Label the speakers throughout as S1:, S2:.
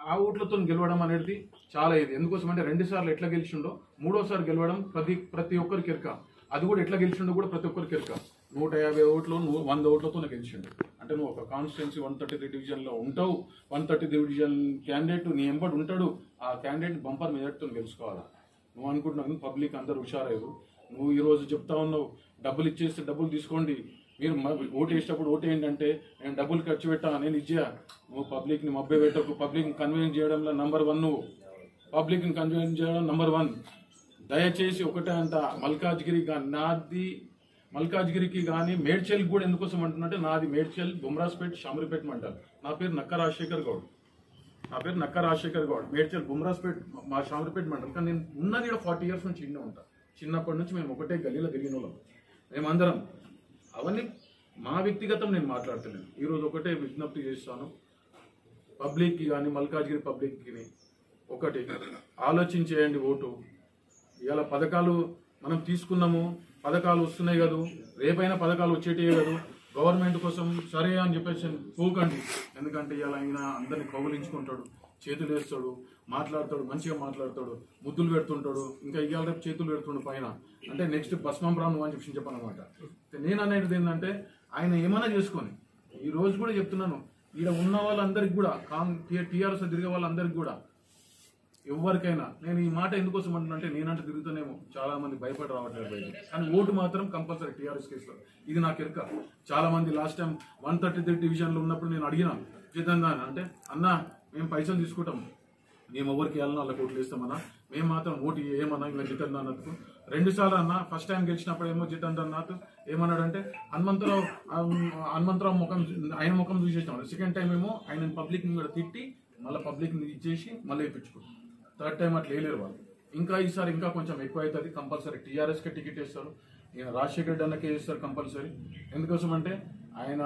S1: ఆ ఓట్లతో గెలవడం అనేది చాలా ఇది ఎందుకోసం అంటే రెండు సార్లు ఎట్లా గెలిచిండో మూడోసారి గెలవడం ప్రతి ప్రతి ఒక్కరికి ఎరక అది కూడా ఎట్లా గెలిచిండో కూడా ప్రతి ఒక్కరికి ఎరక నూట యాభై ఓట్లు నువ్వు వంద ఓట్లతో గెలిచిండు అంటే నువ్వు ఒక కాన్స్టిట్యున్సీ వన్ థర్టీ త్రీ డివిజన్లో ఉంటావు వన్ థర్టీ డివిజన్ క్యాండిడేట్ నీ ఎంబడి ఉంటాడు ఆ క్యాండిడేట్ బంపర్ మెజార్టీతో గెలుచుకోవాలా నువ్వు అనుకుంటున్నావు పబ్లిక్ అందరు హుషారయ్యారు నువ్వు ఈ రోజు చెప్తా ఉన్నావు డబ్బులు ఇచ్చేస్తే డబ్బులు తీసుకోండి మీరు మ- ఓటు వేసేటప్పుడు ఓటు ఏంటంటే నేను డబ్బులు ఖర్చు పెట్టా నేను ఇచ్చా నువ్వు పబ్లిక్ని మబ్బే పెట్టకు పబ్లిక్ని కన్వీన్స్ చేయడంలో నంబర్ వన్ నువ్వు పబ్లిక్ని కన్వీన్స్ చేయడం నంబర్ వన్ దయచేసి ఒకటే అంట మల్కాజ్గిరి గా- నాది మల్కాజ్గిరికి కానీ మేడ్చల్కి కూడా ఎందుకోసం అంటున్నట్టే నాది మేడ్చల్ బుమ్రాస్పేట్ షామరిపేట మండల్ నా పేరు నక్క రాజశేఖర్ గౌడ్ నా పేరు నక్క రాజశేఖర్ గౌడ్ మేడ్చల్ బుమ్రాస్పేట్ మా షామరిపేట మండలం కానీ నేను ఉన్నది ఇక్కడ ఫార్టీ ఇయర్స్ నుంచి ఇన్నే ఉంటా చిన్నప్పటి నుంచి మేము ఒకటే గలీలో తిరిగిన వాళ్ళం మేమందరం అవన్నీ మా వ్యక్తిగతం నేను మాట్లాడతలేను ఈరోజు ఒకటే విజ్ఞప్తి చేస్తాను పబ్లిక్కి కానీ మల్కాజ్గిరి పబ్లిక్కి ఒకటి ఆలోచించేయండి ఓటు ఇవాళ పథకాలు మనం తీసుకున్నాము పథకాలు వస్తున్నాయి కదా రేపైనా పథకాలు వచ్చేటివే కదా గవర్నమెంట్ కోసం సరే అని చెప్పేసి పోకండి ఎందుకంటే ఇవాళ ఆయన అందరిని కౌగులించుకుంటాడు చేతులు వేస్తాడు మాట్లాడతాడు మంచిగా మాట్లాడతాడు ముద్దులు పెడుతుంటాడు ఇంకా ఇవాళ రేపు చేతులు పెడుతుండు పైన అంటే నెక్స్ట్ భస్మం రాను అని చెప్పి చెప్పనమాట నేను అనేది ఏంటంటే ఆయన ఏమైనా చేసుకొని ఈ రోజు కూడా చెప్తున్నాను ఈడ ఉన్న వాళ్ళందరికి కూడా కాంగ్ టీఆర్ఎస్ తిరిగే వాళ్ళందరికి కూడా ఎవరికైనా నేను ఈ మాట ఎందుకోసం అంటున్నానంటే నేనంటే తిరుగుతానేమో చాలా మంది భయపడి రావట్లేదు బయట కానీ ఓటు మాత్రం కంపల్సరీ టీఆర్ఎస్ కేసులో ఇది నాకు ఎరక చాలా మంది last time one thirty three డివిజన్లో ఉన్నప్పుడు నేను అడిగిన జితంగా అంటే అన్న మేము పైసలు తీసుకుంటాం మేము ఎవరికి వెళ్ళినా వాళ్ళకి ఓట్లు వేస్తామన్నా మేము మాత్రం ఓటు ఏమన్నా ఇంకా జితన్ అన్నకు రెండు సార్లు అన్న ఫస్ట్ టైం గెలిచినప్పుడు ఏమో జితన్ అన్నట్టు ఏమన్నాడంటే హనుమంతరావు ఆ, హనుమంతరావు ముఖం ఆయన ముఖం చూసేసాం సెకండ్ టైం ఏమో ఆయన పబ్లిక్ కూడా తిట్టి మళ్ళీ పబ్లిక్ ఇచ్చేసి మళ్ళీ వేయించుకుంటాం థర్డ్ టైం అట్లా వేయలేరు వాళ్ళు ఇంకా ఈసారి ఇంకా కొంచెం ఎక్కువ అవుతుంది కంపల్సరీ టీఆర్ఎస్కే టికెట్ ఇస్తారు ఈయన రాజశేఖర రెడ్డి అన్నకే ఇస్తారు కంపల్సరీ ఎందుకోసం అంటే ఆయన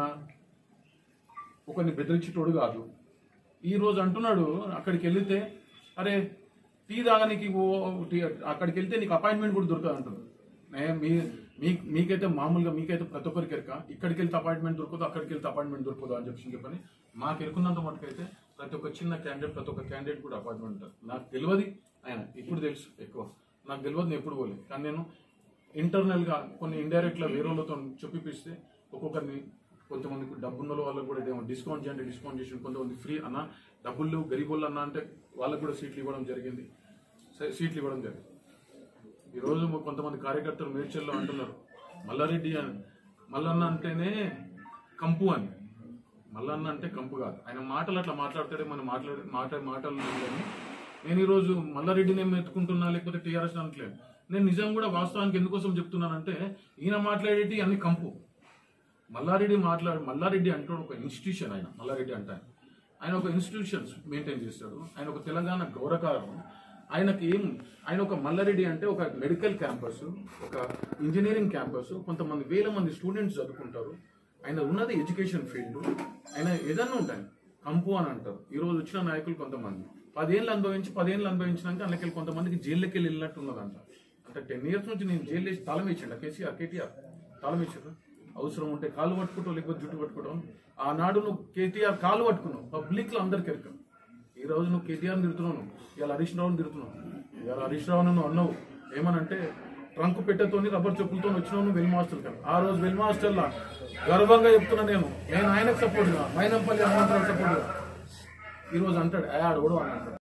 S1: ఒకరిని బెదిరించేటోడు కాదు ఈ రోజు అంటున్నాడు అక్కడికి వెళితే అరే టీ తాగనికి ఓ- టీ- అక్కడికి వెళ్తే నీకు అపాయింట్మెంట్ కూడా దొరకదు అంటున్నాడు నే- మీ మీ- మీకైతే మామూలుగా మీకైతే ప్రతి ఒక్కరికి ఎరక ఇక్కడికి వెళ్తే అపాయింట్మెంట్ దొరకదు అక్కడికి వెళ్తే అపాయింట్మెంట్ దొరకదు అని చెప్పి చెప్పని మాకు ఎరుకున్నంత మటుకైతే ప్రతి ఒక్క చిన్న క్యాండిడేట్ ప్రతి ఒక్క క్యాండిడేట్ కూడా అపాయింట్మెంట్ ఉంటుంది నాకు తెలియదు ఆయన ఇప్పుడు తెలుసు ఎక్కువ నాకు తెలియదు నేను ఎప్పుడు పోలేదు కానీ నేను ఇంటర్నల్ గా కొన్ని ఇండైరెక్ట్ గా వేరే వాళ్ళతో చెప్పిపిస్తే ఒక్కొక్కరిని కొంతమందికి డబ్బున్న వాళ్ళకి కూడా ఇదేమో డిస్కౌంట్ చేయండి డిస్కౌంట్ చేసి కొంతమంది ఫ్రీ అన్న డబ్బులు లేవు గరీబ్ వాళ్ళు అన్న అంటే వాళ్ళకి కూడా సీట్లు ఇవ్వడం జరిగింది సే- సీట్లు ఇవ్వడం జరిగింది ఈ రోజు కొంతమంది కార్యకర్తలు మేడ్చల్లో అంటున్నారు మల్లారెడ్డి అని మల్లన్న అంటేనే కంపు అని మల్లన్న అంటే కంపు కాదు ఆయన మాటలు అట్లా మాట్లాడతాడే మనం మాట్లాడే మాట మాటలు లేని నేను ఈరోజు మల్లారెడ్డిని ఏం ఎత్తుకుంటున్నా లేకపోతే టీఆర్ఎస్ అనట్లేదు నేను నిజం కూడా వాస్తవానికి ఎందుకోసం చెప్తున్నానంటే ఈయన మాట్లాడేటి అన్ని కంపు మల్లారెడ్డి మాట్లాడు మల్లారెడ్డి అంటే ఒక ఇన్స్టిట్యూషన్ ఆయన మల్లారెడ్డి అంటే ఆయన. ఆయన ఒక ఇన్స్టిట్యూషన్స్ మెయింటైన్ చేస్తాడు ఆయన ఒక తెలంగాణ గౌరవకారం ఆయనకి ఏం ఆయన ఒక మల్లారెడ్డి అంటే ఒక మెడికల్ క్యాంపస్ ఒక ఇంజనీరింగ్ క్యాంపస్ కొంతమంది వేల మంది స్టూడెంట్స్ చదువుకుంటారు ఆయన ఉన్నది ఎడ్యుకేషన్ ఫీల్డ్ ఆయన ఏదన్నా ఉంటాయి కంపు అని అంటారు ఈ రోజు వచ్చిన నాయకులు కొంతమంది పదేళ్ళు అనుభవించి పదేళ్ళు అనుభవించినాక అందులోకి కొంతమందికి జైల్లోకి వెళ్ళి వెళ్ళినట్టు ఉన్నదంట అంటే టెన్ ఇయర్స్ నుంచి నేను జైలు వేసి తాళం వేసిండ కేసీఆర్ కేటీఆర్ తాళం వేసాడు అవసరం ఉంటే కాలు పట్టుకుంటావు లేకపోతే జుట్టు పట్టుకోవడం ఆనాడు నువ్వు కేటీఆర్ కాలు పట్టుకున్నావు పబ్లిక్ లో అందరికి ఎరకం ఈ రోజు నువ్వు కేటీఆర్ తిడుతున్నావు ఇవాళ హరీష్ రావుని తిడుతున్నావు ఇవాళ హరీష్ రావు నువ్వు అన్నావు ఏమనంటే ట్రంక్ పెట్టెతోని రబ్బర్ చెప్పులతో వచ్చినావు నువ్వు వెల్ మాస్టర్ కదా ఆ రోజు వెల్ మాస్టర్ లా గర్వంగా చెప్తున్నా నేను నేను ఆయనకు సపోర్ట్ గా మైనంపల్లి హనుమంతరావు సపోర్ట్ గా ఈ రోజు అంటాడు "ఏ, ఆడు కూడా అని అంటాడు